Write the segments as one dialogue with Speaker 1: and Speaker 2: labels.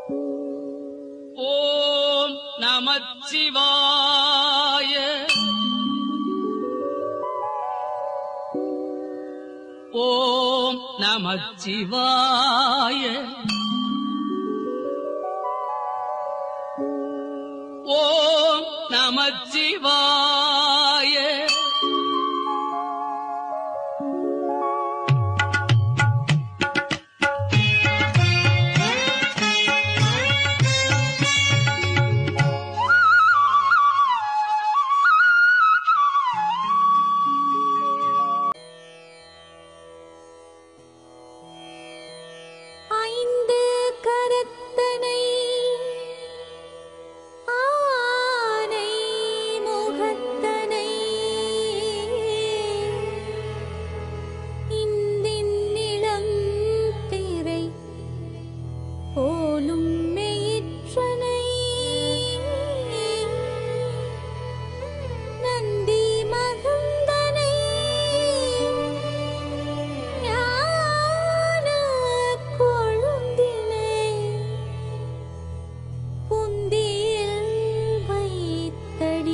Speaker 1: ஓம் நமச்சிவாய ஓம் நமச்சிவாய ஓம் நமச்சிவாய
Speaker 2: ஐந்து கரத்தனை ஆனை முகத்தனை இந்தின் நிலம் திரை போலும் மெயிற்றனை நந்தி மகந்தனை ஞான கொழுந்தினை புந்தியில் வைத்தடி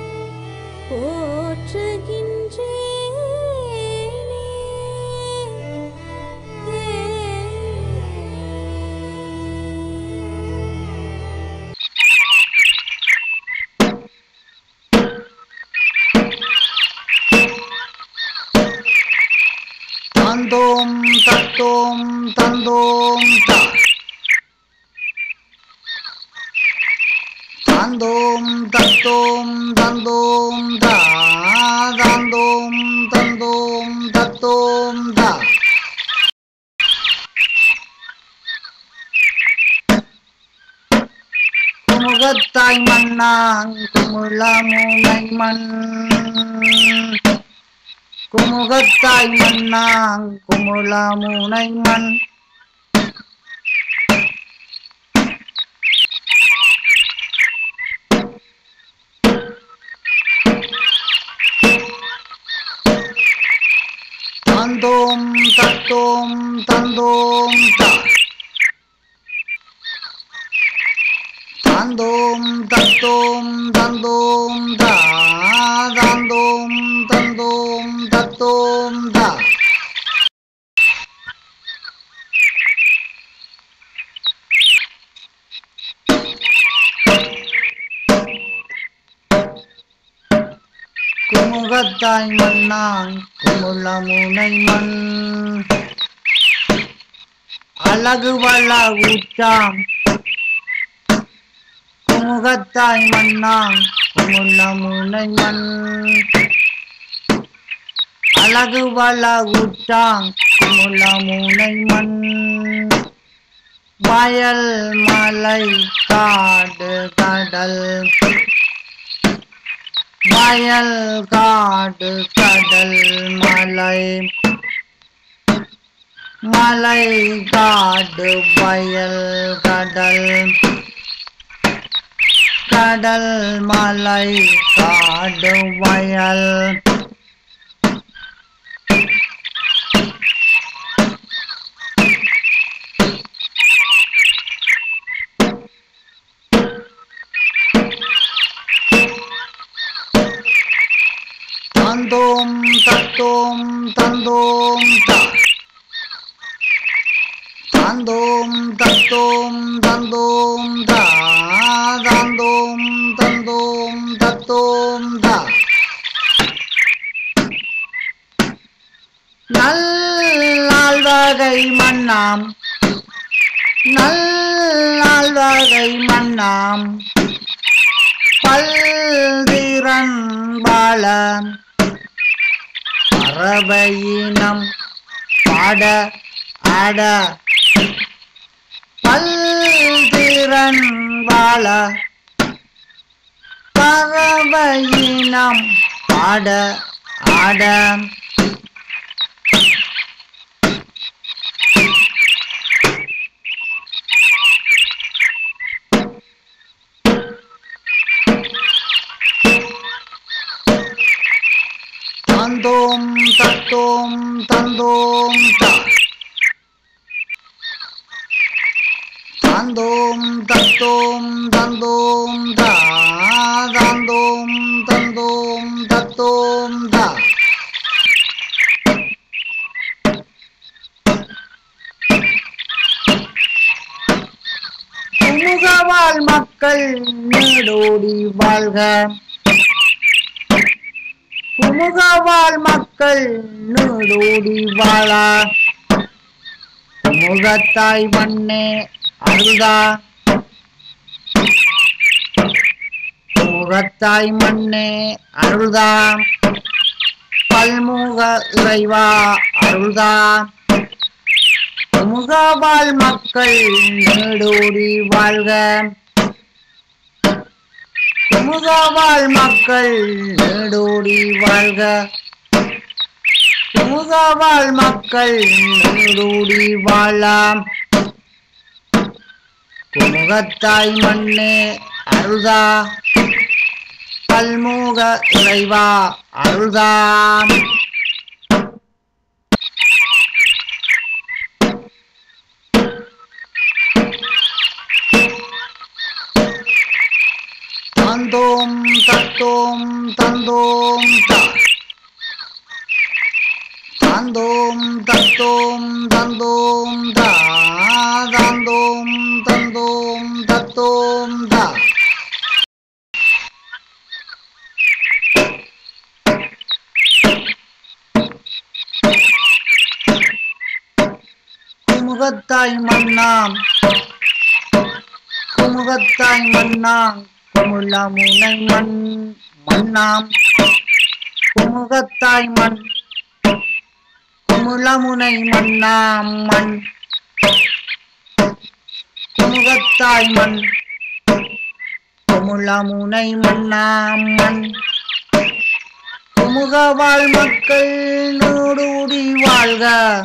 Speaker 2: போற்றுகின்றேனே
Speaker 3: தந்தோம் தத்தோம் தந்தோம் த தந்தோம் தத்தோம் தந்தோம் த தந்தோம் தந்தோம் தத்தோம் த குமுகத்தாய் மன்னாங் குமுளமுனை மண் குமுகத்தாய் மன்னாங் குமுளமுனை மண் தந்தோம் தத்தோம் தந்தோம் த தந்தோம் தத்தோம் தந்தோம் த தந்தோம் தந்தோம் தத்தோம் த குமுகத்தாய் மன்னாங் குமுளமுனை மண் அழகு வள ஊற்றாம் குமுகத்தாய் மன்னாங் குமுளமுனை மண் அழகு வள ஊற்றாங் குமுளமுனை மண் வயல் மலை காடு கடல் வயல் காடு கடல் மலை மலை காடு வயல் கடல் கடல் மலை காடு வயல் தந்தோம் தத்தோம் தந்தோம் த தந்தோம் தத்தோம் தந்தோம் த தந்தோம் தந்தோம் தத்தோம் த நல்லாழ்வகை மன்னாம் நல்லாழ்வகை மன்னாம் பல்திறன் வாழ பறவையினம் பாட ஆட பல்திறன் வாழ பறவையினம் பாட ஆட தந்தோம் தத்தோம் தந்தோம் த தாந்தோம் தத்தோம் தந்தோம் தா தாந்தோம் தந்தோம் தத்தோம் தா குமுகவாழ் மக்கள் நீடோடி வாழ்க குமுகவாழ் மக்கள் நீடோடி வாழா குமுகத்தாய் மண்ணே அருள்தா குமுகத்தாய் மண்ணே அருள்தா பல்முக இறைவா அருள்தா குமுகவாழ் மக்கள் நீடோடி வாழ்க குமுகவாழ் மக்கள் நீடோடி வாழ்க குமுகவாழ் மக்கள் நீடோடி வாழலாம் குமுகத்தாய் மண்ணே அருள்தா பல்முக இறைவா அருள்தாம் தந்தோம் தத்தோம் தந்தோம் தா தந்தோம் தத்தோம் தந்தோம் தா தந்தோம் தந்தோம் தத்தோம் தா குமுகத்தாய் மண்ணாம் குமுகத்தாய் மண்ணாம் குமுல முனை மண் மண்ணாம் குமுகத்தாய் மண் குமுளமுனை மண்ணாம் மண் குமுகத்தாய் மண் குமுளமுனை மண்ணாம் மண் குமுகவாழ் மக்கள் நூடூடி வாழ்க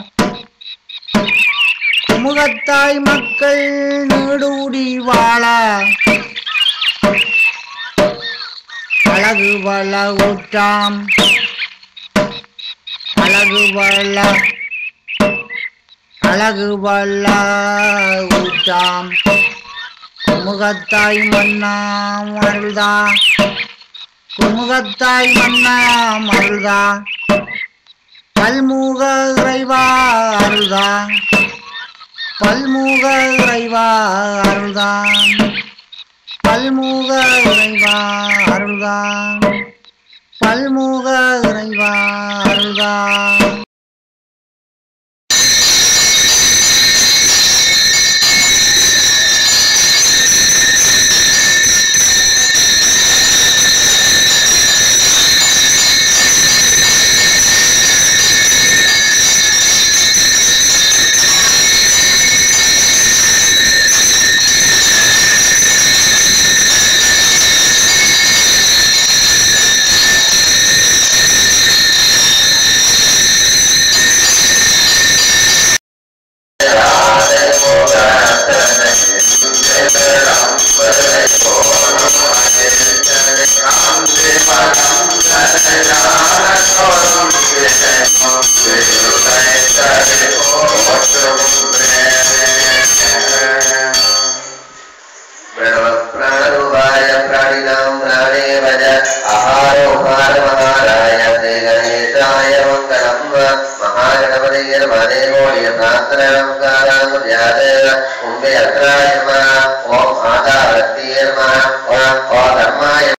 Speaker 3: குமுகத்தாய் மக்கள் நீடூடி வாழ அழகு வள ஊற்றாம் அழகு வள அழகு வள ஊற்றாம் குமுகத்தாய் மன்னாம் அருள்தா குமுகத்தாய் மன்னாம் அருள்தா பல்முக இறைவா அருள்தா பல்முக இறைவா அருள்தான் பல்முக இறைவா அருள்தான் பல்முக இறைவா அருள்தான்
Speaker 4: प्रणरूपाय प्राणिनां प्राणे भज आहारोहारमहाराय श्रीगणेशाय मङ्गलं महागणपतये नमः कोटिय प्रार्थनाङ्काराङ्गुर्यादेव कुम्भे अत्राय नमः ॐ आदारत्ये नमः ॐ धर्माय